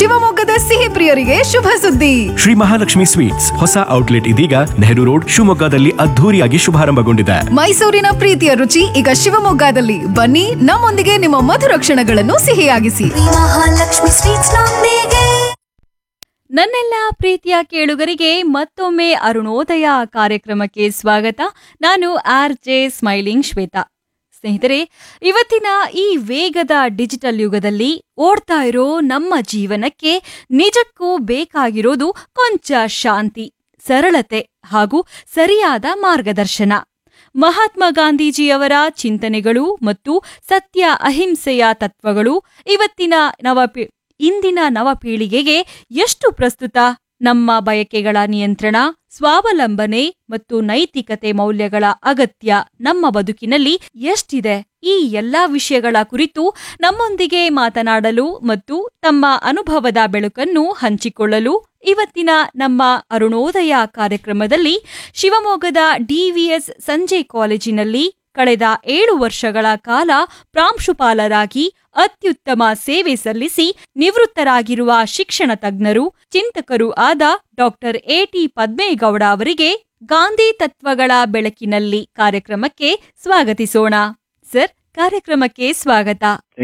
ಶಿವಮೊಗ್ಗದ ಸಿಹಿ ಪ್ರಿಯರಿಗೆ ಶುಭ ಸುದ್ದಿ ಶ್ರೀ ಮಹಾಲಕ್ಷ್ಮಿ ಸ್ವೀಟ್ಸ್ ಹೊಸ ಔಟ್ಲೆಟ್ ಇದೀಗ ನೆಹರು ರೋಡ್ ಶಿವಮೊಗ್ಗದಲ್ಲಿ ಅದ್ಧೂರಿಯಾಗಿ ಶುಭಾರಂಭಗೊಂಡಿದೆ ಮೈಸೂರಿನ ಪ್ರೀತಿಯ ರುಚಿ ಈಗ ಶಿವಮೊಗ್ಗದಲ್ಲಿ ಬನ್ನಿ ನಮ್ಮೊಂದಿಗೆ ನಿಮ್ಮ ಮಧುರ ಕ್ಷಣಗಳನ್ನು ಸಿಹಿಯಾಗಿಸಿ ಮಹಾಲಕ್ಷ್ಮಿ ಸ್ವೀಟ್ಸ್ ನೊಂದಿಗೆ ನನ್ನೆಲ್ಲ ಪ್ರೀತಿಯ ಕೇಳುಗರಿಗೆ ಮತ್ತೊಮ್ಮೆ ಅರುಣೋದಯ ಕಾರ್ಯಕ್ರಮಕ್ಕೆ ಸ್ವಾಗತ ನಾನು ಆರ್ ಜೆ ಸ್ಮೈಲಿಂಗ್ ಶ್ವೇತಾ ಸ್ನೇಹಿತರೆ ಇವತ್ತಿನ ಈ ವೇಗದ ಡಿಜಿಟಲ್ ಯುಗದಲ್ಲಿ ಓಡ್ತಾ ಇರೋ ನಮ್ಮ ಜೀವನಕ್ಕೆ ನಿಜಕ್ಕೂ ಬೇಕಾಗಿರೋದು ಕೊಂಚ ಶಾಂತಿ ಸರಳತೆ ಹಾಗೂ ಸರಿಯಾದ ಮಾರ್ಗದರ್ಶನ ಮಹಾತ್ಮ ಗಾಂಧೀಜಿಯವರ ಚಿಂತನೆಗಳು ಮತ್ತು ಸತ್ಯ ಅಹಿಂಸೆಯ ತತ್ವಗಳು ಇವತ್ತಿನ ನವಪಿ ಇಂದಿನ ನವಪೀಳಿಗೆಗೆ ಎಷ್ಟು ಪ್ರಸ್ತುತ ನಮ್ಮ ಬಯಕೆಗಳ ನಿಯಂತ್ರಣ ಸ್ವಾವಲಂಬನೆ ಮತ್ತು ನೈತಿಕತೆ ಮೌಲ್ಯಗಳ ಅಗತ್ಯ ನಮ್ಮ ಬದುಕಿನಲ್ಲಿ ಎಷ್ಟಿದೆ ಈ ಎಲ್ಲಾ ವಿಷಯಗಳ ಕುರಿತು ನಮ್ಮೊಂದಿಗೆ ಮಾತನಾಡಲು ಮತ್ತು ತಮ್ಮ ಅನುಭವದ ಬೆಳಕನ್ನು ಹಂಚಿಕೊಳ್ಳಲು ಇವತ್ತಿನ ನಮ್ಮ ಅರುಣೋದಯ ಕಾರ್ಯಕ್ರಮದಲ್ಲಿ ಶಿವಮೊಗ್ಗದ ಡಿವಿಎಸ್ ಸಂಜೆ ಕಾಲೇಜಿನಲ್ಲಿ ಕಳೆದ ಏಳು ವರ್ಷಗಳ ಕಾಲ ಪ್ರಾಂಶುಪಾಲರಾಗಿ ಅತ್ಯುತ್ತಮ ಸೇವೆ ಸಲ್ಲಿಸಿ ನಿವೃತ್ತರಾಗಿರುವ ಶಿಕ್ಷಣ ತಜ್ಞರು ಚಿಂತಕರು ಆದ ಡಾಕ್ಟರ್ ಎಟಿ ಪದ್ಮೇಗೌಡ ಅವರಿಗೆ ಗಾಂಧಿ ತತ್ವಗಳ ಬೆಳಕಿನಲ್ಲಿ ಕಾರ್ಯಕ್ರಮಕ್ಕೆ ಸ್ವಾಗತಿಸೋಣ ಸರ್ ಕಾರ್ಯಕ್ರಮಕ್ಕೆ ಸ್ವಾಗತ